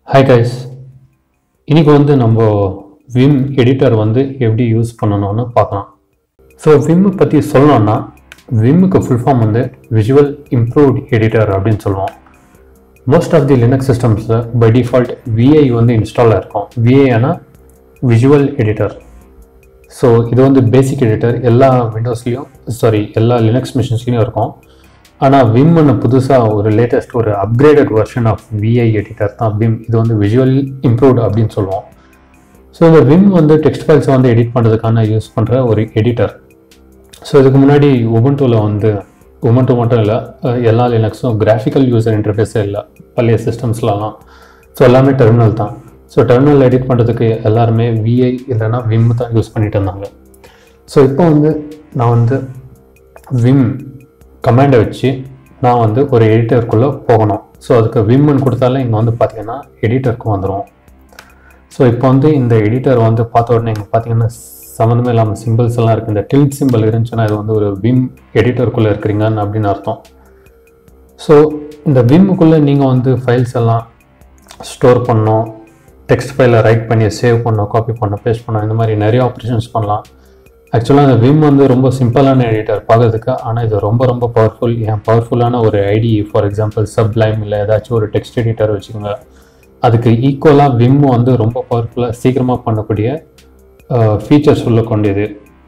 hi guys இன்னைக்கு வந்து நம்ம விம் எடிட்டர் வந்து எப்படி யூஸ் பண்ணணும்னு பார்க்கலாம் ஸோ விம் பற்றி சொல்லணும்னா விம்முக்கு ஃபுல் ஃபார்ம் வந்து விஷுவல் இம்ப்ரூவ்ட் எடிட்டர் அப்படின்னு சொல்லுவோம் மோஸ்ட் ஆஃப் தி லினக்ஸ் சிஸ்டம்ஸில் பை டிஃபால்ட் விஐ வந்து இன்ஸ்டாலாக இருக்கும் விஐனா விஷுவல் எடிட்டர் ஸோ இது வந்து பேசிக் எடிட்டர் எல்லா விண்டோஸ்லேயும் சாரி எல்லா லினக்ஸ் மிஷின்ஸ்லேயும் இருக்கும் ஆனால் விம்னு புதுசாக ஒரு லேட்டஸ்ட் ஒரு upgraded version of VI editor தான் விம் இது வந்து விஷுவல் இம்ப்ரூவ்ட் அப்படின்னு சொல்லுவோம் ஸோ இந்த விம் வந்து டெக்ஸ்ட் ஃபைல்ஸை வந்து எடிட் பண்ணுறதுக்கான யூஸ் பண்ணுற ஒரு எடிட்டர் ஸோ இதுக்கு முன்னாடி உபுண்டுவில் வந்து உபுண்டு மட்டும் இல்லை அஹ் எல்லா லினக்ஸும் கிராஃபிக்கல் யூசர் இன்டர்ஃபேஸே இல்லை பழைய சிஸ்டம்ஸ்லலாம் ஸோ எல்லாமே டெர்மினல் தான் ஸோ டெர்மினல் எடிட் பண்ணுறதுக்கு எல்லாருமே விஐ இல்லைன்னா விம் தான் யூஸ் பண்ணிட்டு இருந்தாங்க ஸோ இப்போ வந்து நான் வந்து விம் கமாண்டை வச்சு நான் வந்து ஒரு எடிட்டருக்குள்ளே போகணும் ஸோ அதுக்கு விம்னு கொடுத்தாலே இங்கே வந்து பார்த்தீங்கன்னா எடிட்டருக்கு வந்துடும் ஸோ இப்போ வந்து இந்த எடிட்டர் வந்து பார்த்த உடனே இங்கே பார்த்தீங்கன்னா சம்மந்தமே இல்லாமல் சிம்பிள்ஸ் எல்லாம் இருக்குது இந்த டில்ட் சிம்பிள் இருந்துச்சுன்னா இது வந்து ஒரு விம் எடிட்டருக்குள்ளே இருக்கிறீங்கன்னு அப்படின்னு அர்த்தம் ஸோ இந்த விம்முக்குள்ளே நீங்கள் வந்து ஃபைல்ஸ் எல்லாம் ஸ்டோர் பண்ணணும் டெக்ஸ்ட் ஃபைலை ரைட் பண்ணி சேவ் பண்ணணும் காப்பி பண்ண பேஸ்ட் பண்ணணும் இந்த மாதிரி நிறைய ஆப்ரேஷன்ஸ் பண்ணலாம் ஆக்சுவலாக இந்த விம் வந்து ரொம்ப சிம்பிளான எடிட்டர் பார்க்கறதுக்கு ஆனால் இது ரொம்ப ரொம்ப பவர்ஃபுல் ஏன் பவர்ஃபுல்லான ஒரு ஐடி ஃபார் எக்ஸாம்பிள் சப்லைம் இல்லை ஏதாச்சும் ஒரு டெக்ஸ்ட் எடிட்டர் வச்சுக்கோங்க அதுக்கு ஈக்குவலாக விம் வந்து ரொம்ப பவர்ஃபுல்லாக சீக்கிரமாக பண்ணக்கூடிய ஃபீச்சர்ஸ் உள்ள கொண்டது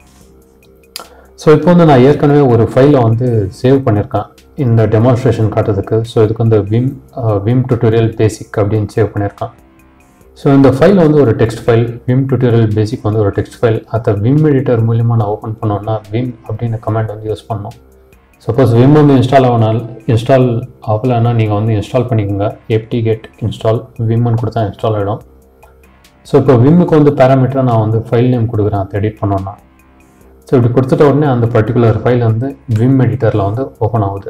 ஸோ இப்போ வந்து நான் ஏற்கனவே ஒரு ஃபைலை வந்து சேவ் பண்ணியிருக்கேன் இந்த டெமான்ஸ்ட்ரேஷன் காட்டுறதுக்கு ஸோ இதுக்கு வந்து விம் விம் டுட்டோரியல் பேசிக் அப்படின்னு சேவ் பண்ணியிருக்கேன் ஸோ இந்த ஃபைல் வந்து ஒரு text file Vim tutorial basic வந்து ஒரு டெக்ஸ்ட் ஃபைல் அதை விம் எடிட்டர் மூலிமா நான் ஓப்பன் பண்ணோன்னா விம் அப்படின்னு கமெண்ட் வந்து யூஸ் பண்ணணும் சப்போஸ் விம் வந்து இன்ஸ்டால் ஆகனால் இன்ஸ்டால் ஆகலைன்னா நீங்கள் வந்து இன்ஸ்டால் பண்ணிக்கோங்க எப்டி கெட் இன்ஸ்டால் விம்னு கொடுத்தா இன்ஸ்டால் ஆகிடும் ஸோ இப்போ விம்முக்கு வந்து பேராமீட்டரை நான் வந்து ஃபைல் நேம் கொடுக்குறேன் அதை எடிட் பண்ணோன்னா ஸோ இப்படி கொடுத்துட்ட உடனே அந்த பர்டிகுலர் ஃபைல் வந்து விம் எடிட்டரில் வந்து ஓப்பன் ஆகுது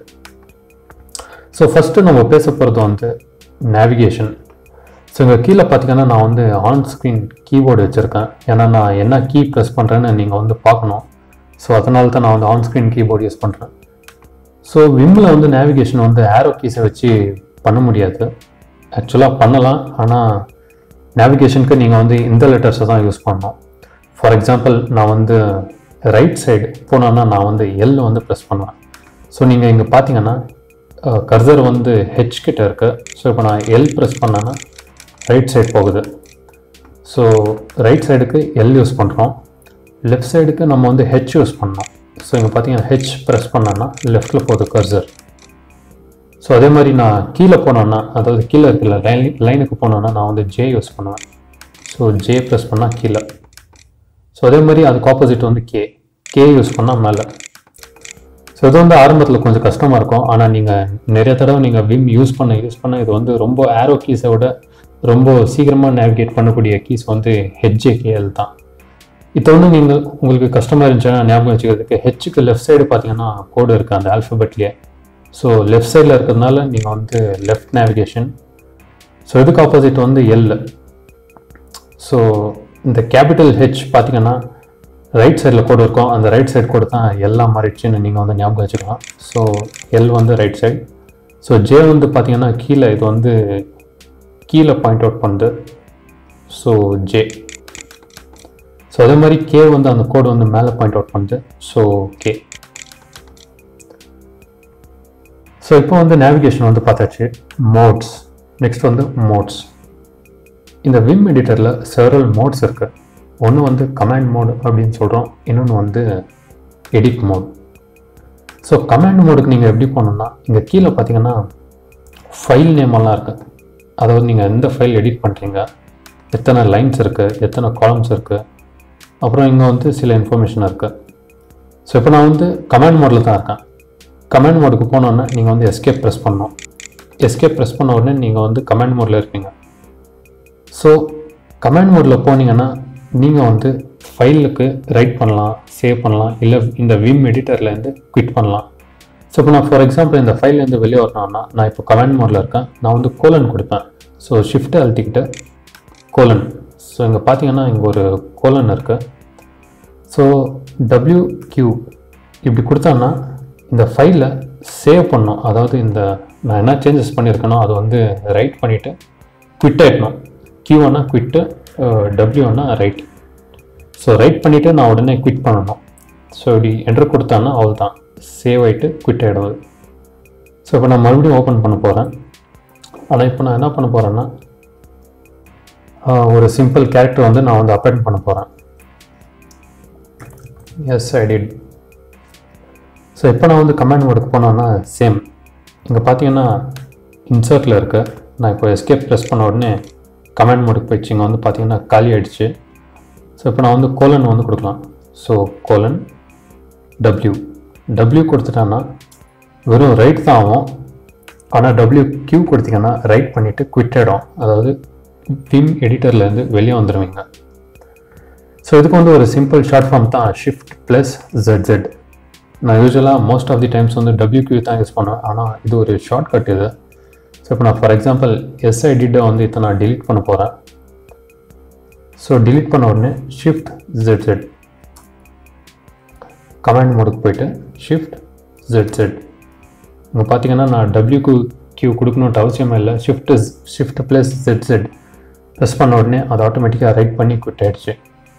ஸோ ஃபஸ்ட்டு நம்ம பேச போகிறது வந்து நேவிகேஷன் ஸோ இங்கே கீழே பார்த்தீங்கன்னா நான் வந்து ஆன் ஸ்க்ரீன் கீபோர்டு வச்சுருக்கேன் ஏன்னா நான் என்ன கீ ப்ரெஸ் பண்ணுறேன்னு நீங்கள் வந்து பார்க்கணும் ஸோ அதனால தான் நான் வந்து ஆன் ஸ்க்ரீன் கீபோர்டு யூஸ் பண்ணுறேன் ஸோ விம்மில் வந்து நேவிகேஷன் வந்து ஆரோ கீஸை வச்சு பண்ண முடியாது ஆக்சுவலாக பண்ணலாம் ஆனால் நேவிகேஷனுக்கு நீங்கள் வந்து இந்த லெட்டர்ஸை தான் யூஸ் பண்ணணும் ஃபார் எக்ஸாம்பிள் நான் வந்து ரைட் சைடு போனோன்னா நான் வந்து எல் வந்து ப்ரெஸ் பண்ணுவேன் ஸோ நீங்கள் இங்கே பார்த்தீங்கன்னா கர்சர் வந்து ஹெச் கிட்ட இருக்கு ஸோ இப்போ நான் எல் ப்ரெஸ் பண்ணேன்னா ரைட் சைடு போகுது ஸோ ரைட் சைடுக்கு எல் யூஸ் பண்ணுறோம் லெஃப்ட் சைடுக்கு நம்ம வந்து ஹெச் யூஸ் பண்ணோம் ஸோ இங்கே பார்த்தீங்கன்னா ஹெச் ப்ரெஸ் பண்ணேன்னா லெஃப்ட்டில் போகுது கர்சர் ஸோ அதே மாதிரி நான் கீழே போனோன்னா அதாவது கீழே இருக்குல்ல லைன் லைனுக்கு போனோன்னா நான் வந்து ஜே யூஸ் பண்ணுவேன் ஸோ ஜே ப்ரெஸ் பண்ணால் கீழே ஸோ அதே மாதிரி அதுக்கு ஆப்போசிட் வந்து கே கே யூஸ் பண்ணால் மேலே ஸோ இது வந்து ஆரம்பத்தில் கொஞ்சம் கஷ்டமாக இருக்கும் ஆனால் நீங்கள் நிறைய தடவை நீங்கள் விம் யூஸ் பண்ண யூஸ் பண்ண இது வந்து ரொம்ப ஆரோ கீஸை விட ரொம்ப சீக்கிரமாக நேவிகேட் பண்ணக்கூடிய கீஸ் வந்து ஹெச்ஏ கேஎல் தான் இப்போ வந்து நீங்கள் உங்களுக்கு கஷ்டமாக இருந்துச்சுன்னா ஞாபகம் வச்சுக்கிறதுக்கு ஹெச்சுக்கு லெஃப்ட் சைடு பார்த்தீங்கன்னா கோடு இருக்குது அந்த ஆல்ஃபபெட்லேயே ஸோ லெஃப்ட் சைடில் இருக்கிறதுனால நீங்கள் வந்து லெஃப்ட் நேவிகேஷன் ஸோ இதுக்கு ஆப்போசிட் வந்து எல் ஸோ இந்த கேபிட்டல் ஹெச் பார்த்தீங்கன்னா ரைட் சைடில் கோடு இருக்கும் அந்த ரைட் சைடு கோடு தான் எல்லாம் மாறிடுச்சுன்னு நீங்கள் வந்து ஞாபகம் வச்சுக்கலாம் ஸோ எல் வந்து ரைட் சைடு ஸோ ஜே வந்து பார்த்தீங்கன்னா கீழே இது வந்து கீழே பாயிண்ட் அவுட் பண்ணுது ஸோ ஜே ஸோ அதே மாதிரி கே வந்து அந்த கோடு வந்து மேலே பாயிண்ட் அவுட் பண்ணுது ஸோ கே ஸோ இப்போ வந்து நேவிகேஷன் வந்து பார்த்தாச்சு மோட்ஸ் நெக்ஸ்ட் வந்து மோட்ஸ் இந்த விம் எடிட்டரில் செவரல் மோட்ஸ் இருக்குது ஒன்று வந்து கமாண்ட் மோட் அப்படின்னு சொல்கிறோம் இன்னொன்று வந்து எடிட் மோட் ஸோ கமாண்ட் மோடுக்கு நீங்கள் எப்படி போகணுன்னா இங்கே கீழே பார்த்தீங்கன்னா ஃபைல் நேமெல்லாம் இருக்குது அதாவது நீங்கள் எந்த ஃபைல் எடிட் பண்ணுறீங்க எத்தனை லைன்ஸ் இருக்குது எத்தனை காலம்ஸ் இருக்குது அப்புறம் இங்கே வந்து சில இன்ஃபர்மேஷன் இருக்குது ஸோ இப்போ நான் வந்து கமாண்ட் மோடில் தான் இருக்கேன் கமாண்ட் மோடுக்கு போனோன்னே நீங்கள் வந்து எஸ்கேப் ப்ரெஸ் பண்ணணும் எஸ்கேப் ப்ரெஸ் பண்ண உடனே நீங்கள் வந்து கமாண்ட் மோடில் இருப்பீங்க ஸோ கமாண்ட் மோடில் போனீங்கன்னா நீங்கள் வந்து ஃபைலுக்கு ரைட் பண்ணலாம் சேவ் பண்ணலாம் இல்லை இந்த விம் எடிட்டர்லேருந்து குவிட் பண்ணலாம் ஸோ இப்போ நான் ஃபார் எக்ஸாம்பிள் இந்த ஃபைல்லேருந்து வெளியே வரணும்னா நான் இப்போ கமாண்ட் மோடில் இருக்கேன் நான் வந்து கோலன் கொடுப்பேன் ஸோ ஷிஃப்ட்டு அழுத்திக்கிட்டு கோலன் ஸோ இங்கே பார்த்தீங்கன்னா இங்கே ஒரு கோலன் இருக்குது ஸோ டபிள்யூ கியூ இப்படி கொடுத்தோன்னா இந்த ஃபைலை சேவ் பண்ணோம் அதாவது இந்த நான் என்ன சேஞ்சஸ் பண்ணியிருக்கேனோ அதை வந்து ரைட் பண்ணிவிட்டு குவிட் ஆகிடணும் கியூனா குவிட்டு டபிள்யூனா ரைட் ஸோ ரைட் பண்ணிவிட்டு நான் உடனே குவிட் பண்ணணும் ஸோ இப்படி என்டர் கொடுத்தான்னா அவள் தான் சேவ் ஆகிட்டு குவிட் ஆகிடுவது ஸோ இப்போ நான் மறுபடியும் ஓப்பன் பண்ண போகிறேன் ஆனால் இப்போ நான் என்ன பண்ண போகிறேன்னா ஒரு சிம்பிள் கேரக்டர் வந்து நான் வந்து அப்பாயின் பண்ண போகிறேன் எஸ் ஐ டிட் ஸோ இப்போ நான் வந்து கமாண்ட் மோடுக்கு போனோன்னா சேம் இங்கே பார்த்தீங்கன்னா இன்சர்ட்டில் இருக்கு நான் இப்போ எஸ்கேப் ப்ரெஸ் பண்ண உடனே கமாண்ட் மோடுக்கு போயிடுச்சு இங்கே வந்து பார்த்தீங்கன்னா காலி ஆயிடுச்சு ஸோ இப்போ நான் வந்து கோலன் வந்து கொடுக்கலாம் ஸோ கோலன் டபிள்யூ டபிள்யூ கொடுத்துட்டேன்னா வெறும் ரைட் தான் ஆகும் ஆனால் டபிள்யூ கியூ கொடுத்தீங்கன்னா ரைட் பண்ணிவிட்டு குவிட் ஆகிடும் அதாவது விம் எடிட்டர்லேருந்து வெளியே வந்துடுவீங்க ஸோ இதுக்கு வந்து ஒரு சிம்பிள் ஷார்ட் ஃபார்ம் தான் ஷிஃப்ட் ப்ளஸ் ZZ நான் யூஸ்வலாக மோஸ்ட் ஆஃப் தி டைம்ஸ் வந்து WQ தான் யூஸ் பண்ணுவேன் ஆனால் இது ஒரு ஷார்ட் கட் இது ஸோ இப்போ நான் ஃபார் எக்ஸாம்பிள் எஸ்ஐடிட்டை வந்து இப்போ நான் delete பண்ண போகிறேன் ஸோ delete பண்ண உடனே ஷிஃப்ட் ZZ கமாண்ட் மோடுக்கு போயிட்டு ஷிஃப்ட் ZZ இங்கே பார்த்தீங்கன்னா நான் டபிள்யூக்கு கியூ கொடுக்கணுன்ட்டு அவசியமே இல்லை shift shift plus ZZ press பண்ண உடனே அது ஆட்டோமேட்டிக்காக ரைட் பண்ணி குவிட் ஆயிடுச்சு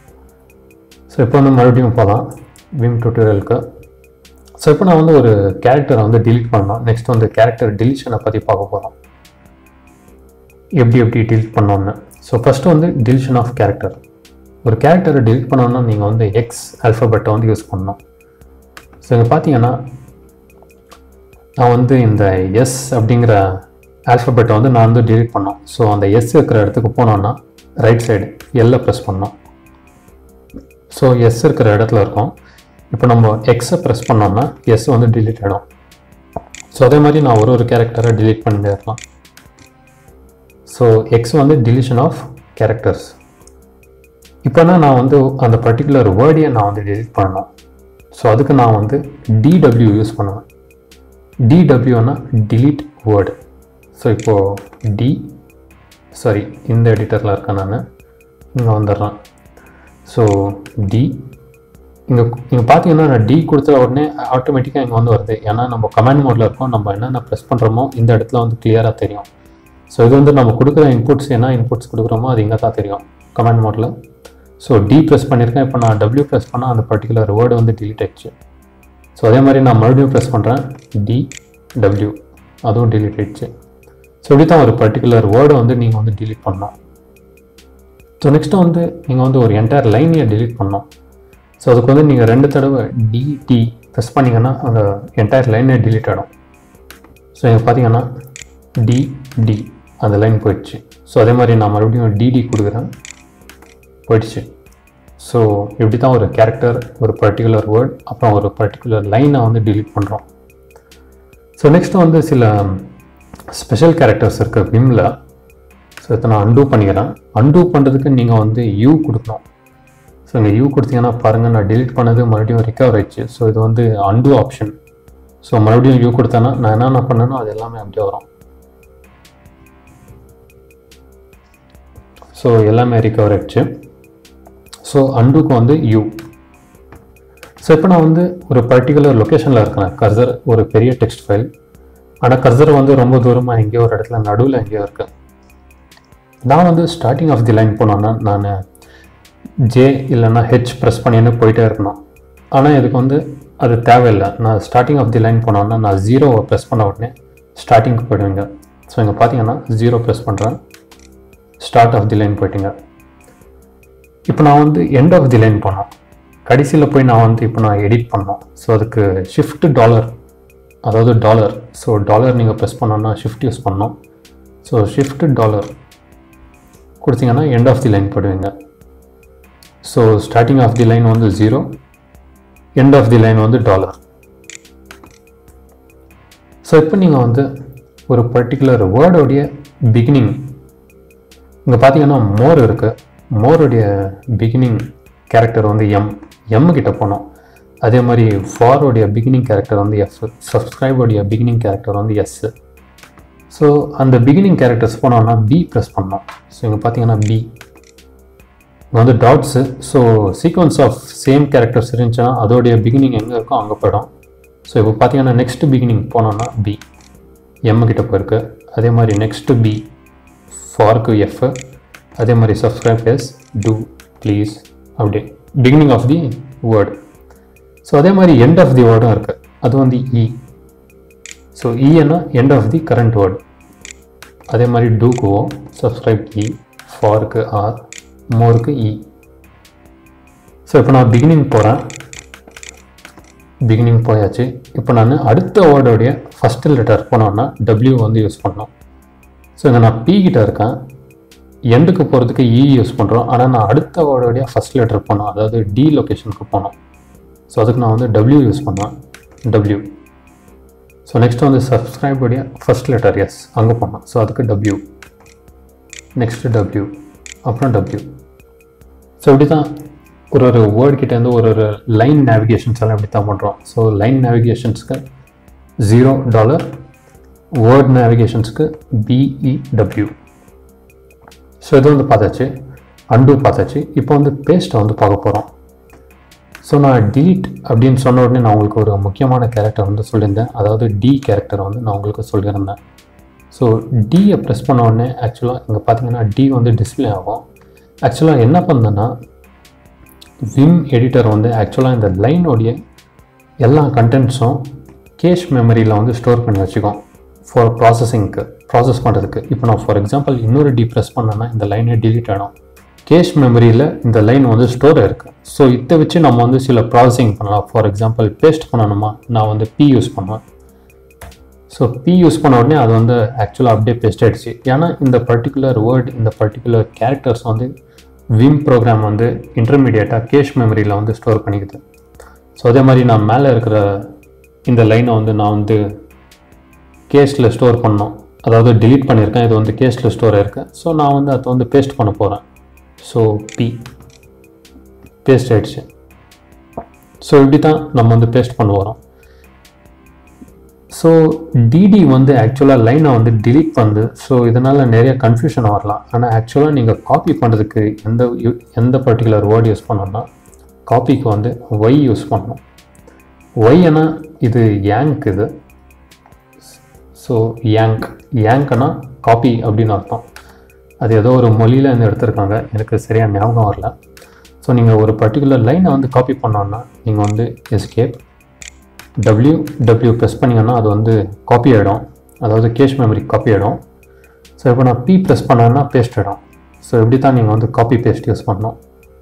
ஸோ இப்போ வந்து மறுபடியும் போகலாம் விம் டியூட்டோரியலுக்கு ஸோ இப்போ நான் வந்து ஒரு கேரக்டரை வந்து delete பண்ணலாம் நெக்ஸ்ட் வந்து கேரக்டர் டெலிஷனை பற்றி பார்க்க போகிறோம் எப்படி எப்படி delete பண்ணோன்னு ஸோ ஃபஸ்ட்டு வந்து டெலிஷன் ஆஃப் கேரக்டர் ஒரு கேரக்டரை delete பண்ணோன்னா நீங்கள் வந்து எக்ஸ் ஆல்ஃபபெட்டை வந்து யூஸ் பண்ணணும் ஸோ இங்கே பார்த்தீங்கன்னா நான் வந்து இந்த எஸ் அப்படிங்கிற ஆல்ஃபபெட்டை வந்து நான் வந்து delete பண்ணோம் ஸோ அந்த எஸ் இருக்கிற இடத்துக்கு போனோன்னா ரைட் சைடு எல்ல ப்ரெஸ் பண்ணோம் ஸோ எஸ் இருக்கிற இடத்துல இருக்கும் இப்போ நம்ம எக்ஸை ப்ரெஸ் பண்ணோம்னா எஸ் வந்து delete ஆகிடும் ஸோ அதே மாதிரி நான் ஒரு ஒரு கேரக்டரை delete பண்ணிட்டே இருக்கலாம் ஸோ எக்ஸ் வந்து deletion ஆஃப் கேரக்டர்ஸ் இப்போனா நான் வந்து அந்த பர்டிகுலர் வேர்டையை நான் வந்து delete பண்ணணும் ஸோ அதுக்கு நான் வந்து டிடபிள்யூ யூஸ் பண்ணுவேன் டிடபிள்யூனா delete வேர்டு ஸோ இப்போது டி சாரி இந்த எடிட்டரில் இருக்கேன் நான் இங்கே வந்துடுறேன் ஸோ டி இங்கே இங்கே பார்த்தீங்கன்னா நான் டி கொடுத்த உடனே ஆட்டோமேட்டிக்காக இங்கே வந்து வருது ஏன்னா நம்ம கமாண்ட் மோடில் இருக்கோம் நம்ம என்னென்ன ப்ரெஸ் பண்ணுறோமோ இந்த இடத்துல வந்து கிளியராக தெரியும் ஸோ இது வந்து நம்ம கொடுக்குற இன்புட்ஸ் என்ன இன்புட்ஸ் கொடுக்குறோமோ அது இங்கே தான் தெரியும் கமாண்ட் மோடில் ஸோ டி ப்ரெஸ் பண்ணியிருக்கேன் இப்போ நான் டபிள்யூ ப்ரெஸ் பண்ணால் அந்த பர்டிகுலர் வேர்டு வந்து delete ஆயிடுச்சு ஸோ அதே மாதிரி நான் மறுபடியும் ப்ரெஸ் பண்ணுறேன் டி டபிள்யூ அதுவும் delete ஆயிடுச்சு ஸோ இப்படி தான் ஒரு பர்டிகுலர் வேர்டை வந்து நீங்கள் வந்து delete பண்ணணும் ஸோ நெக்ஸ்ட்டு வந்து நீங்கள் வந்து ஒரு என்டையர் லைனையை delete பண்ணணும் ஸோ அதுக்கு வந்து நீங்கள் ரெண்டு தடவை டிடி ப்ரெஸ் பண்ணிங்கன்னா அந்த என்டையர் லைனே delete ஆகிடும் ஸோ இங்கே பார்த்தீங்கன்னா டி டி அந்த லைன் போயிடுச்சு ஸோ அதே மாதிரி நான் மறுபடியும் டிடி கொடுக்குறேன் போயிடுச்சு ஸோ இப்படி தான் ஒரு கேரக்டர் ஒரு பர்டிகுலர் வேர்ட் அப்புறம் ஒரு பர்டிகுலர் லைனை வந்து delete பண்ணுறோம் ஸோ நெக்ஸ்ட் வந்து சில ஸ்பெஷல் கேரக்டர்ஸ் இருக்குது விம்ல ஸோ இதை நான் அன்டூ பண்ணிக்கிறேன் அன்டூ பண்ணுறதுக்கு நீங்கள் வந்து யூ கொடுக்கணும் ஸோ இங்கே யூ கொடுத்தீங்கன்னா பாருங்கள் நான் delete பண்ணது மறுபடியும் ரிகவர் ஆயிடுச்சு ஸோ இது வந்து அன்டூ ஆப்ஷன் ஸோ மறுபடியும் யூ கொடுத்தேன்னா நான் என்னென்ன பண்ணேனோ அது எல்லாமே அப்படியே வரும் ஸோ எல்லாமே ரிகவர் ஆயிடுச்சு ஸோ அண்டுக்கு வந்து யூ ஸோ இப்போ நான் வந்து ஒரு பர்டிகுலர் லொக்கேஷனில் இருக்கிறேன் கர்சர் ஒரு பெரிய டெக்ஸ்ட் ஃபைல் ஆனால் கர்சர் வந்து ரொம்ப தூரமாக எங்கேயோ ஒரு இடத்துல நடுவில் எங்கேயோ இருக்கு நான் வந்து ஸ்டார்டிங் ஆஃப் தி லைன் போனோன்னா நான் ஜே இல்லைன்னா ஹெச் ப்ரெஸ் பண்ணின்னு போயிட்டே இருக்கணும் ஆனால் இதுக்கு வந்து அது தேவையில்லை நான் ஸ்டார்டிங் ஆஃப் தி லைன் போனோன்னா நான் ஜீரோவை ப்ரெஸ் பண்ண உடனே ஸ்டார்டிங்க்கு போயிடுவீங்க ஸோ இங்கே பார்த்தீங்கன்னா ஜீரோ ப்ரெஸ் பண்ணுறேன் ஸ்டார்ட் ஆஃப் தி லைன் போயிட்டீங்க இப்போ நான் வந்து எண்ட் ஆஃப் தி லைன் பண்ணோம் கடைசியில் போய் நான் வந்து இப்போ நான் எடிட் பண்ணோம் ஸோ அதுக்கு ஷிஃப்ட் டாலர் அதாவது டாலர் ஸோ டாலர் நீங்கள் ப்ரெஸ் பண்ணோன்னா ஷிஃப்ட் யூஸ் பண்ணோம் ஸோ ஷிஃப்ட் டாலர் கொடுத்தீங்கன்னா எண்ட் ஆஃப் தி லைன் போடுவீங்க so starting of the line வந்து zero end of the line வந்து டாலர் ஸோ இப்போ நீங்கள் வந்து ஒரு பர்டிகுலர் வேர்டோடைய பிகினிங் இங்கே பார்த்தீங்கன்னா மோர் இருக்குது மோருடைய பிகினிங் கேரக்டர் வந்து எம் எம் கிட்ட போனோம் அதே மாதிரி ஃபாரோடைய பிகினிங் கேரக்டர் வந்து எஃப் சப்ஸ்கிரைபோடைய பிகினிங் கேரக்டர் வந்து எஸ் ஸோ அந்த பிகினிங் கேரக்டர்ஸ் போனோம்னா பி ப்ரெஸ் பண்ணோம் ஸோ இங்கே பார்த்தீங்கன்னா பி இங்கே வந்து dots so sequence of same characters இருந்துச்சுன்னா அதோடைய பிகினிங் எங்கே இருக்கோ அங்கே போயிடும் ஸோ இப்போ பார்த்தீங்கன்னா நெக்ஸ்ட் பிகினிங் போனோம்னா பி எம் கிட்ட போயிருக்கு அதே மாதிரி நெக்ஸ்ட் பி ஃபார்க்கு எஃப் அதே மாதிரி சப்ஸ்கிரைப் எஸ் டூ ப்ளீஸ் அப்படி beginning of the word so அதே மாதிரி எண்ட் ஆஃப் தி வேர்டும் இருக்குது அது வந்து இ ஸோ இன்னா end of the current word அதே மாதிரி டூக்கு ஓ சப்ஸ்கிரைப் இ ஃபாருக்கு ஆர் மோருக்கு இ ஸோ இப்போ நான் பிகினிங் போகிறேன் பிகினிங் போயாச்சு இப்போ நான் அடுத்த வேர்டோடைய ஃபஸ்ட்டு லெட்டர் போனோன்னா டபிள்யூ வந்து யூஸ் பண்ணோம் ஸோ இங்கே நான் பி கிட்ட இருக்கேன் எண்டுக்கு போகிறதுக்கு இ யூஸ் பண்ணுறோம் ஆனால் நான் அடுத்த வேர்டோடைய ஃபஸ்ட் லெட்டர் போனோம் அதாவது டி லொக்கேஷனுக்கு போனோம் ஸோ அதுக்கு நான் வந்து டபிள்யூ யூஸ் பண்ணுவேன் டபிள்யூ ஸோ நெக்ஸ்ட் வந்து சப்ஸ்கிரைபுடைய ஃபஸ்ட் லெட்டர் எஸ் அங்கே போனோம் ஸோ அதுக்கு டபிள்யூ நெக்ஸ்ட்டு டபிள்யூ அப்புறம் டபிள்யூ ஸோ இப்படி தான் ஒரு ஒரு வேர்ட் கிட்டேருந்து ஒரு ஒரு லைன் நேவிகேஷன்ஸ் எல்லாம் இப்படி தான் பண்ணுறோம் ஸோ லைன் நேவிகேஷன்ஸ்க்கு ஜீரோ டாலர் வேர்ட் நேவிகேஷன்ஸ்க்கு பிஇடபிள்யூ ஸோ இது வந்து பார்த்தாச்சு அண்டு பார்த்தாச்சு இப்போ வந்து பேஸ்ட்டை வந்து பார்க்க போகிறோம் ஸோ நான் delete அப்படின்னு சொன்ன உடனே நான் உங்களுக்கு ஒரு முக்கியமான கேரக்டர் வந்து சொல்லியிருந்தேன் அதாவது டி கேரக்டர் வந்து நான் உங்களுக்கு சொல்லியிருந்தேன் ஸோ டியை ப்ரெஸ் பண்ண உடனே ஆக்சுவலாக இங்கே பார்த்தீங்கன்னா டி வந்து டிஸ்ப்ளே ஆகும் ஆக்சுவலாக என்ன பண்ணேன்னா விம் எடிட்டர் வந்து ஆக்சுவலாக இந்த லைனோடைய எல்லா கண்டென்ட்ஸும் கேஷ் மெமரியில் வந்து ஸ்டோர் பண்ணி வச்சுக்கோம் ஃபார் ப்ராசஸிங்க்கு ப்ராசஸ் பண்ணுறதுக்கு இப்போ நான் ஃபார் எக்ஸாம்பிள் இன்னொரு டி ப்ரெஸ் பண்ணேன்னா இந்த லைனே delete ஆகிடும் கேஷ் மெமரியில் இந்த லைன் வந்து ஸ்டோர் இருக்குது ஸோ இதை வச்சு நம்ம வந்து சில ப்ராசஸிங் பண்ணலாம் ஃபார் எக்ஸாம்பிள் பேஸ்ட் பண்ணணுமா நான் வந்து பி யூஸ் பண்ணுவேன் ஸோ பி யூஸ் பண்ண உடனே அது வந்து ஆக்சுவலாக அப்படியே பேஸ்ட் ஆயிடுச்சு ஏன்னா இந்த பர்டிகுலர் வேர்ட் இந்த பர்டிகுலர் கேரக்டர்ஸ் வந்து விம் ப்ரோக்ராம் வந்து இன்டர்மீடியட்டாக கேஷ் மெமரியில் வந்து ஸ்டோர் பண்ணிக்குது ஸோ அதே மாதிரி நான் மேலே இருக்கிற இந்த லைனை வந்து நான் வந்து கேஷில் ஸ்டோர் பண்ணோம் அதாவது delete பண்ணியிருக்கேன் இது வந்து கேஷில் ஸ்டோர் ஆயிருக்கு ஸோ நான் வந்து அதை வந்து பேஸ்ட் பண்ண போகிறேன் ஸோ பி பேஸ்ட் ஆயிடுச்சு ஸோ இப்படி தான் நம்ம வந்து பேஸ்ட் பண்ண வரோம் ஸோ டிடி வந்து ஆக்சுவலாக லைனை வந்து delete பண்ணுது ஸோ இதனால் நிறைய கன்ஃபியூஷன் வரலாம் ஆனால் ஆக்சுவலாக நீங்கள் காப்பி பண்ணுறதுக்கு எந்த யூ- எந்த பர்டிகுலர் வேர்டு யூஸ் பண்ணோம்னா காப்பிக்கு வந்து ஒய் யூஸ் பண்ணணும் ஒய்னா இது yank இது ஸோ yank யாங்க்னா காப்பி அப்படின்னு அர்த்தம் அது ஏதோ ஒரு மொழியில் இருந்து எடுத்திருக்காங்க எனக்கு சரியாக ஞாபகம் வரல ஸோ நீங்கள் ஒரு பர்டிகுலர் லைனை வந்து காப்பி பண்ணோன்னா நீங்கள் வந்து எஸ்கேப் டபிள்யூ டபிள்யூ ப்ரெஸ் பண்ணிங்கன்னா அது வந்து காப்பி ஆகிடும் அதாவது கேஷ் மெமரி காப்பி ஆகிடும் ஸோ இப்போ நான் பி ப்ரெஸ் பண்ணேன்னா பேஸ்ட் ஆகிடும் ஸோ இப்படி தான் நீங்கள் வந்து காப்பி பேஸ்ட் யூஸ் பண்ணணும்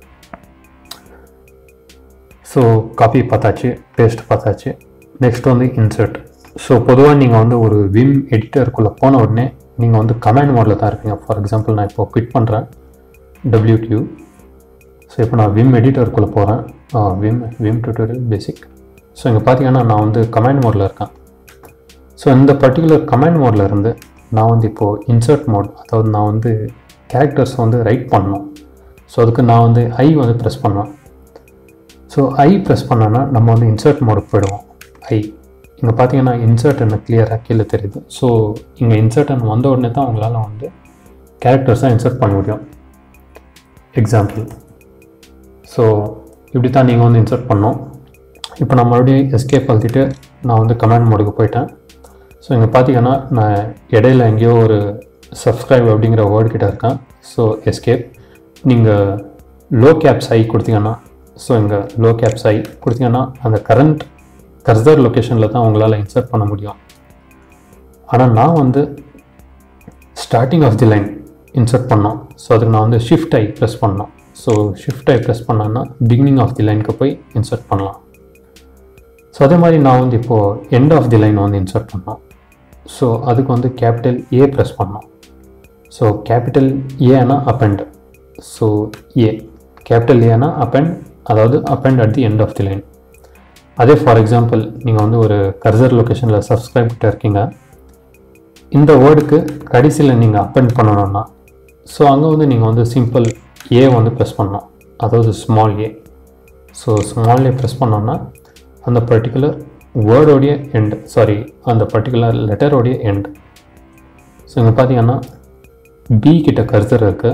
ஸோ காப்பி பார்த்தாச்சு பேஸ்ட் பார்த்தாச்சு நெக்ஸ்ட் வந்து இன்சர்ட் ஸோ பொதுவாக நீங்கள் வந்து ஒரு விம் எடிட்டருக்குள்ளே போன உடனே நீங்கள் வந்து கமாண்ட் மோடில் தான் இருப்பீங்க ஃபார் எக்ஸாம்பிள் நான் இப்போ குவிட் பண்ணுறேன் டபிள்யூடியூ ஸோ இப்போ நான் விம் எடிட்டருக்குள்ளே போகிறேன் Vim Vim tutorial basic so இங்கே பார்த்தீங்கன்னா நான் வந்து கமாண்ட் மோடில் இருக்கேன் ஸோ இந்த பர்டிகுலர் கமாண்ட் மோடில் இருந்து நான் வந்து இப்போது இன்சர்ட் மோட் அதாவது நான் வந்து கேரக்டர்ஸ் வந்து ரைட் பண்ணணும் ஸோ அதுக்கு நான் வந்து ஐ வந்து ப்ரெஸ் பண்ணுவேன் ஸோ ஐ ப்ரெஸ் பண்ணோன்னா நம்ம வந்து இன்சர்ட் மோடுக்கு போயிடுவோம் ஐ இங்கே பார்த்தீங்கன்னா இன்சர்ட் என்ன கிளியராக கீழே தெரியுது ஸோ இங்கே இன்சர்ட் வந்த உடனே தான் உங்களால் வந்து கேரக்டர்ஸாக இன்சர்ட் பண்ண முடியும் எக்ஸாம்பிள் ஸோ இப்படி தான் நீங்கள் வந்து இன்சர்ட் பண்ணோம் இப்போ நான் மறுபடியும் எஸ்கேப் அழுத்திட்டு நான் வந்து கமாண்ட் மோடுக்கு போயிட்டேன் ஸோ இங்கே பார்த்தீங்கன்னா நான் இடையில எங்கேயோ ஒரு சப்ஸ்கிரைப் அப்படிங்கிற வேர்டு கிட்ட இருக்கேன் ஸோ எஸ்கேப் நீங்கள் லோ கேப்ஸ் ஐ கொடுத்தீங்கன்னா ஸோ இங்கே லோ கேப்ஸ் ஐ கொடுத்தீங்கன்னா அந்த கரண்ட் கர்சர் லொக்கேஷனில் தான் உங்களால் இன்சர்ட் பண்ண முடியும் ஆனால் நான் வந்து starting of the line insert பண்ணோம் ஸோ அதுக்கு நான் வந்து ஷிஃப்ட் ஐ ப்ரெஸ் பண்ணோம் ஸோ ஷிஃப்ட் ஐ ப்ரெஸ் பண்ணேன்னா பிகினிங் ஆஃப் தி லைனுக்கு போய் இன்சர்ட் பண்ணலாம் ஸோ அதே மாதிரி நான் வந்து இப்போது எண்ட் ஆஃப் தி லைன் வந்து இன்சர்ட் பண்ணோம் ஸோ அதுக்கு வந்து கேபிட்டல் ஏ ப்ரெஸ் பண்ணோம் ஸோ கேபிட்டல் ஏனா அப்பெண்ட் ஸோ ஏ கேபிட்டல் ஏனா அப்பெண்ட் அதாவது append at the end of the line அதே ஃபார் எக்ஸாம்பிள் நீங்கள் வந்து ஒரு கர்சர் லொக்கேஷனில் சப்ஸ்கிரைப் கிட்ட இருக்கீங்க இந்த வேர்டுக்கு கடைசியில் நீங்கள் அப்பெண்ட் பண்ணணும்னா ஸோ அங்கே வந்து நீங்கள் வந்து சிம்பிள் ஏ வந்து ப்ரெஸ் பண்ணணும் அதாவது small a so small a press பண்ணோன்னா அந்த பர்டிகுலர் வேர்டோடைய எண்ட் சாரி அந்த பர்டிகுலர் லெட்டரோடைய எண்ட் ஸோ இங்கே பார்த்தீங்கன்னா பி கிட்ட கர்சர் இருக்கு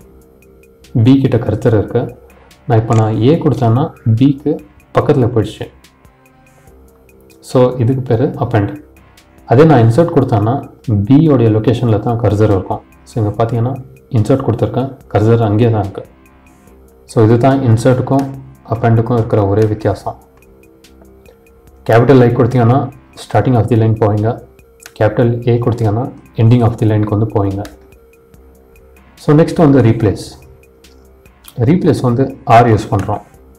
பி கிட்ட கர்சர் இருக்கு நான் இப்போ நான் ஏ கொடுத்தேன்னா பிக்கு பக்கத்தில் போயிடுச்சு ஸோ இதுக்கு பேர் அப்பெண்ட் அதே நான் இன்சர்ட் கொடுத்தேன்னா பியோடைய லொக்கேஷனில் தான் கர்சர் இருக்கும் ஸோ இங்கே பார்த்தீங்கன்னா இன்சர்ட் கொடுத்துருக்கேன் கர்சர் அங்கேயே தான் இருக்குது ஸோ இதுதான் இன்சர்ட்டுக்கும் அப்பெண்டுக்கும் இருக்கிற ஒரே வித்தியாசம் கேபிட்டல் ஐ கொடுத்தீங்கன்னா ஸ்டார்டிங் ஆஃப் தி லைன் போவீங்க கேபிட்டல் ஏ கொடுத்தீங்கன்னா எண்டிங் ஆஃப் தி லைனுக்கு வந்து போவீங்க ஸோ நெக்ஸ்ட் வந்து ரீப்ளேஸ் ரீப்ளேஸ் வந்து ஆர் யூஸ் பண்ணுறோம்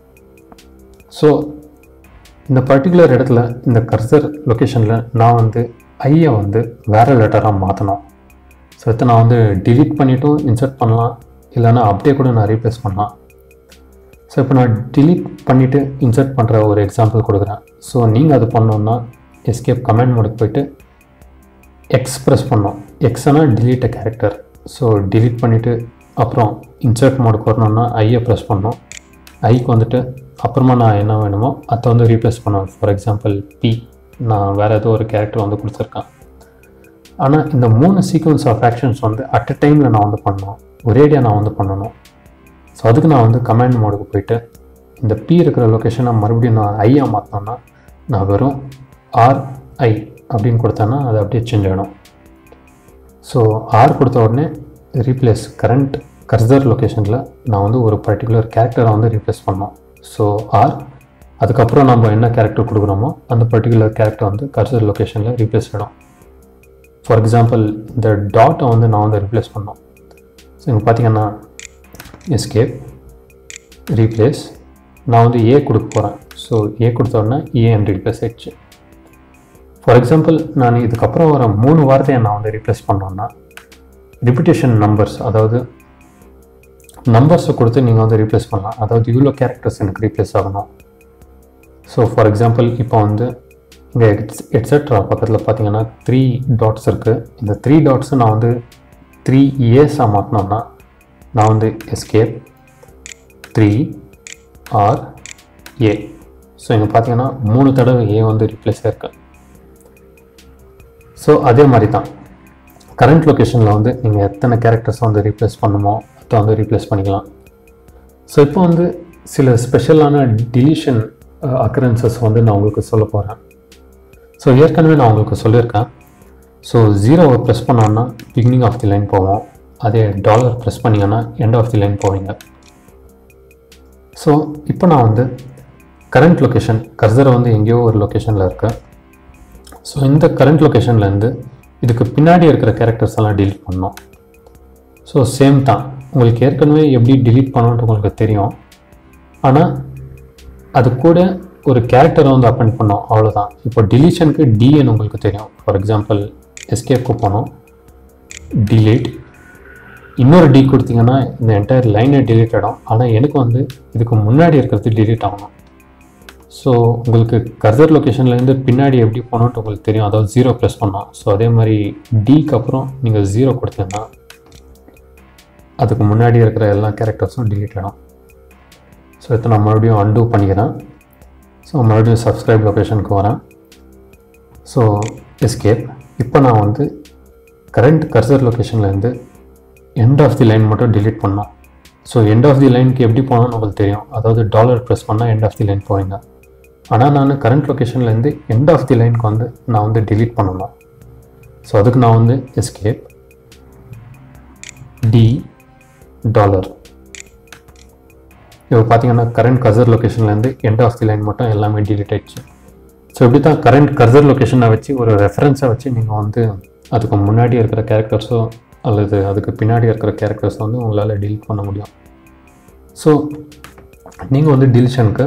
ஸோ இந்த பர்டிகுலர் இடத்துல இந்த கர்சர் லொக்கேஷனில் நான் வந்து ஐயை வந்து வேறு லெட்டராக மாற்றணும் ஸோ இதை நான் வந்து டிலீட் பண்ணிவிட்டும் இன்சர்ட் பண்ணலாம் இல்லைன்னா அப்படியே கூட நான் ரீப்ளேஸ் பண்ணலாம் ஸோ இப்போ நான் டிலீட் பண்ணிவிட்டு இன்சர்ட் பண்ணுற ஒரு எக்ஸாம்பிள் கொடுக்குறேன் ஸோ நீங்கள் அது பண்ணோன்னா எஸ்கேப் கமெண்ட் மோடுக்கு போயிட்டு எக்ஸ் ப்ரெஸ் பண்ணோம் எக்ஸ்னா delete a character so delete பண்ணிவிட்டு அப்புறம் இன்சர்ட் மோடுக்கு வரணும்னா ஐயை ப்ரெஸ் பண்ணோம் ஐக்கு வந்துட்டு அப்புறமா நான் என்ன வேணுமோ அதை வந்து ரீப்ளேஸ் பண்ணுவேன் ஃபார் எக்ஸாம்பிள் பி நான் வேறு ஏதோ ஒரு கேரக்டர் வந்து கொடுத்துருக்கேன் ஆனால் இந்த மூணு சீக்வன்ஸ் ஆஃப் ஆக்ஷன்ஸ் வந்து அட் அ டைமில் நான் வந்து பண்ணணும் ஒரேடியாக நான் வந்து பண்ணணும் ஸோ அதுக்கு நான் வந்து கமாண்ட் மோடுக்கு போயிட்டு இந்த பி இருக்கிற லொக்கேஷனை மறுபடியும் நான் ஐயா மாற்றினோன்னா நான் வெறும் ஆர் ஐ அப்படின்னு கொடுத்தேன்னா அது அப்படியே சேஞ்ச் ஆகிடும் ஸோ ஆர் கொடுத்த உடனே ரீப்ளேஸ் கரண்ட் கர்சர் லொக்கேஷனில் நான் வந்து ஒரு பர்டிகுலர் கேரக்டரை வந்து ரீப்ளேஸ் பண்ணோம் ஸோ ஆர் அதுக்கப்புறம் நம்ம என்ன கேரக்டர் கொடுக்குறோமோ அந்த பர்டிகுலர் கேரக்டர் வந்து கர்சர் லொக்கேஷனில் ரீப்ளேஸ் ஆகிடும் ஃபார் எக்ஸாம்பிள் இந்த டாட்டை வந்து நான் வந்து ரீப்ளேஸ் பண்ணோம் ஸோ இங்கே பார்த்தீங்கன்னா எஸ்கேப் ரீப்ளேஸ் நான் வந்து ஏ கொடுக்க போகிறேன் ஸோ ஏ கொடுத்த உடனே ஏஎன் ரீப்ளேஸ் ஆயிடுச்சு ஃபார் எக்ஸாம்பிள் நான் இதுக்கப்புறம் வர மூணு வார்த்தையை நான் வந்து ரீப்ளேஸ் பண்ணோன்னா ரிப்பிட்டேஷன் நம்பர்ஸ் அதாவது நம்பர்ஸை கொடுத்து நீங்கள் வந்து ரீப்ளேஸ் பண்ணலாம் அதாவது இவ்வளோ கேரக்டர்ஸ் எனக்கு ரீப்ளேஸ் ஆகணும் ஸோ ஃபார் எக்ஸாம்பிள் இப்போ வந்து இங்கே எட்ஸெட்ரா பக்கத்தில் பார்த்தீங்கன்னா த்ரீ டாட்ஸ் இருக்குது இந்த த்ரீ டாட்ஸை நான் வந்து த்ரீ இயர்ஸாக மாற்றினோன்னா நான் வந்து escape three R A so இங்கே பார்த்தீங்கன்னா மூணு தடவை ஏ வந்து ரீப்ளேஸ் ஆயிருக்கு ஸோ அதே மாதிரி தான் கரண்ட் லொக்கேஷனில் வந்து நீங்கள் எத்தனை கேரக்டர்ஸ் வந்து ரீப்ளேஸ் பண்ணுமோ அதை வந்து ரீப்ளேஸ் பண்ணிக்கலாம் ஸோ இப்போ வந்து சில ஸ்பெஷலான டிலீஷன் அக்கரன்சஸ் வந்து நான் உங்களுக்கு சொல்ல போகிறேன் ஸோ ஏற்கனவே நான் உங்களுக்கு சொல்லியிருக்கேன் ஸோ ஜீரோவை ப்ரெஸ் பண்ணோன்னா பிகினிங் ஆஃப் தி லைன் போவோம் அதே டாலர் ப்ரெஸ் பண்ணிங்கன்னா எண்ட் ஆஃப் தி லைன் போவீங்க ஸோ இப்போ நான் வந்து கரண்ட் லொக்கேஷன் கர்சரை வந்து எங்கேயோ ஒரு லொக்கேஷனில் இருக்கேன் ஸோ இந்த கரண்ட் லொக்கேஷன்லேருந்து இதுக்கு பின்னாடி இருக்கிற கேரக்டர்ஸ் எல்லாம் டிலீட் பண்ணோம் ஸோ சேம் தான் உங்களுக்கு ஏற்கனவே எப்படி டிலீட் பண்ணணுன்ட்டு உங்களுக்கு தெரியும் ஆனால் அது கூட ஒரு கேரக்டரை வந்து அப்பெண்ட் பண்ணோம் அவ்வளோதான் இப்போ டிலீஷனுக்கு டிஎன் உங்களுக்கு தெரியும் ஃபார் எக்ஸாம்பிள் எஸ்கேப்க்கு போனோம் டிலீட் இன்னொரு டி கொடுத்தீங்கன்னா இந்த என்டையர் லைனே டிலீட் ஆகிடும் ஆனால் எனக்கு வந்து இதுக்கு முன்னாடி இருக்கிறது டிலீட் ஆகணும் ஸோ உங்களுக்கு கர்சர் லொக்கேஷன்லேருந்து பின்னாடி எப்படி போகணுன்ட்டு உங்களுக்கு தெரியும் அதாவது ஜீரோ ப்ரெஸ் பண்ணோம் ஸோ அதே மாதிரி டிக்கு அப்புறம் நீங்கள் ஜீரோ கொடுத்தீங்கன்னா அதுக்கு முன்னாடி இருக்கிற எல்லா கேரக்டர்ஸும் டிலீட் ஆகிடும் ஸோ இதை நான் மறுபடியும் அன்டூ பண்ணிக்கிறேன் ஸோ மறுபடியும் சப்ஸ்கிரைப் லொக்கேஷனுக்கு வரேன் ஸோ எஸ்கேப் இப்போ நான் வந்து கரண்ட் கர்சர் லொக்கேஷன்லேருந்து எண்ட் ஆஃப் தி லைன் மட்டும் டிலீட் பண்ணோம் ஸோ எண்ட் ஆஃப் தி லைனுக்கு எப்படி போகணும்னு உங்களுக்கு தெரியும் அதாவது டாலர் ப்ரெஸ் பண்ணால் எண்ட் ஆஃப் தி லைன் போவீங்க ஆனால் நான் கரண்ட் லொக்கேஷன்லேருந்து எண்ட் ஆஃப் தி லைனுக்கு வந்து நான் வந்து டிலீட் பண்ணணும் ஸோ அதுக்கு நான் வந்து எஸ்கேப் டி டாலர் இப்போ பார்த்தீங்கன்னா கரண்ட் கர்சர் லொக்கேஷன்லேருந்து எண்ட் ஆஃப் தி லைன் மட்டும் எல்லாமே டிலீட் ஆயிடுச்சு ஸோ இப்படி தான் கரண்ட் கர்சர் லொக்கேஷனை வச்சு ஒரு ரெஃபரன்ஸை வச்சு நீங்கள் வந்து அதுக்கு முன்னாடி இருக்கிற கேரக்டர்ஸோ அல்லது அதுக்கு பின்னாடி இருக்கிற கேரக்டர்ஸை வந்து உங்களால் டிலீட் பண்ண முடியும் ஸோ நீங்கள் வந்து டிலிஷனுக்கு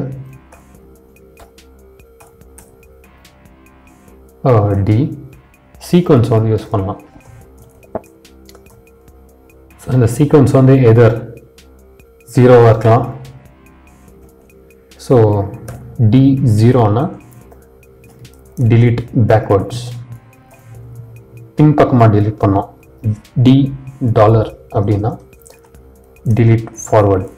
டி சீக்வன்ஸ் வந்து யூஸ் பண்ணலாம் ஸோ இந்த சீக்வன்ஸ் வந்து எதர் ஜீரோவாக இருக்கலாம் ஸோ டி ஜீரோனா டிலீட் பேக்வர்ட்ஸ் பின்பக்கமாக டிலீட் பண்ணோம் டி டாலர் அப்படின்னா டிலீட் ஃபார்வர்ட்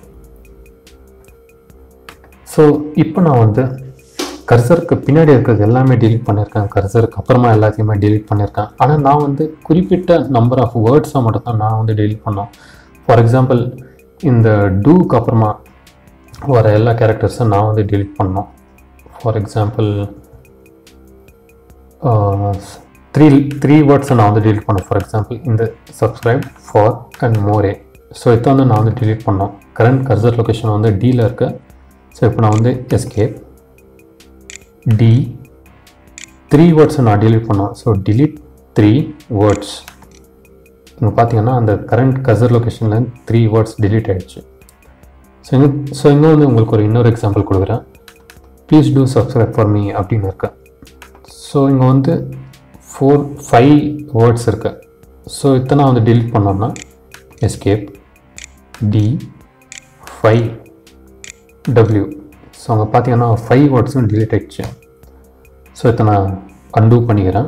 ஸோ இப்போ நான் வந்து கர்சருக்கு பின்னாடி இருக்கிறது எல்லாமே டிலீட் பண்ணியிருக்கேன் கர்சருக்கு அப்புறமா எல்லாத்தையுமே டிலீட் பண்ணியிருக்கேன் ஆனால் நான் வந்து குறிப்பிட்ட நம்பர் ஆஃப் வேர்ட்ஸை மட்டும் தான் நான் வந்து டிலீட் பண்ணோம் ஃபார் எக்ஸாம்பிள் இந்த டூக்கு அப்புறமா வர எல்லா கேரக்டர்ஸும் நான் வந்து டிலீட் பண்ணோம் ஃபார் எக்ஸாம்பிள் த்ரீ த்ரீ வேர்ட்ஸை நான் வந்து delete பண்ணேன் ஃபார் எக்ஸாம்பிள் இந்த subscribe for and more so இதை வந்து நான் வந்து delete பண்ணோம் கரண்ட் கர்சர் லொக்கேஷன் வந்து டியில் இருக்கு ஸோ இப்போ நான் வந்து எஸ்கேப் டி த்ரீ வேர்ட்ஸை நான் delete பண்ணோம் ஸோ delete த்ரீ வேர்ட்ஸ் இங்கே பார்த்தீங்கன்னா அந்த கரண்ட் கர்சர் லொக்கேஷனில் த்ரீ வேர்ட்ஸ் delete ஆயிடுச்சு ஸோ இங்கே ஸோ இங்கே வந்து உங்களுக்கு ஒரு இன்னொரு எக்ஸாம்பிள் கொடுக்குறேன் please do subscribe for me அப்படின்னு இருக்கு ஸோ இங்கே வந்து ஃபோர் ஃபைவ் வேர்ட்ஸ் இருக்கு ஸோ இத்தனை வந்து delete பண்ணோம்னா escape D five W so அங்கே பார்த்தீங்கன்னா ஃபைவ் வேர்ட்ஸும் delete ஆயிடுச்சு ஸோ இதை நான் அன்டூ பண்ணிக்கிறேன்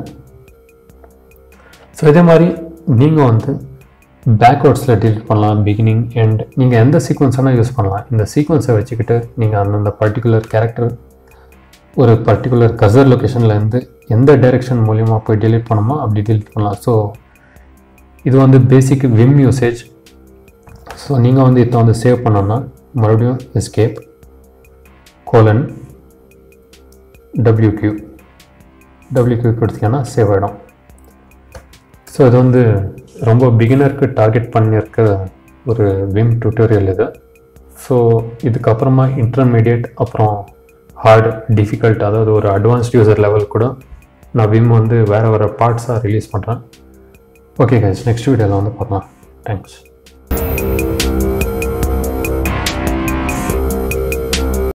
ஸோ இதே மாதிரி நீங்கள் வந்து பேக்வேர்ட்ஸில் delete பண்ணலாம் பிகினிங் எண்ட் நீங்கள் எந்த சீக்வன்ஸ் வேணால் யூஸ் பண்ணலாம் இந்த சீக்வன்ஸை வச்சுக்கிட்டு நீங்கள் அந்தந்த பர்டிகுலர் கேரக்டர் ஒரு பர்டிகுலர் கசர் லொக்கேஷன்லேருந்து எந்த டைரெக்ஷன் மூலியமாக போய் delete பண்ணணுமோ அப்படி delete பண்ணலாம் ஸோ இது வந்து பேசிக் விம் யூசேஜ் ஸோ நீங்கள் வந்து இதை வந்து சேவ் பண்ணோன்னா மறுபடியும் escape colon W Q W Q கொடுத்தீங்கன்னா சேவ் ஆகிடும் ஸோ இது வந்து ரொம்ப பிகினருக்கு டார்கெட் பண்ணியிருக்க ஒரு விம் டியூட்டோரியல் இது ஸோ இதுக்கப்புறமா இன்டர்மீடியட் அப்புறம் ஹார்ட் டிஃபிகல்ட் அதாவது ஒரு அட்வான்ஸ்ட் யூசர் லெவல் கூட நான் விம் வந்து வேறு வேறு பார்ட்ஸாக ரிலீஸ் பண்ணுறேன் ஓகே கைஸ் நெக்ஸ்ட் வீடியோவில் வந்து பார்க்கலாம் தேங்க்ஸ்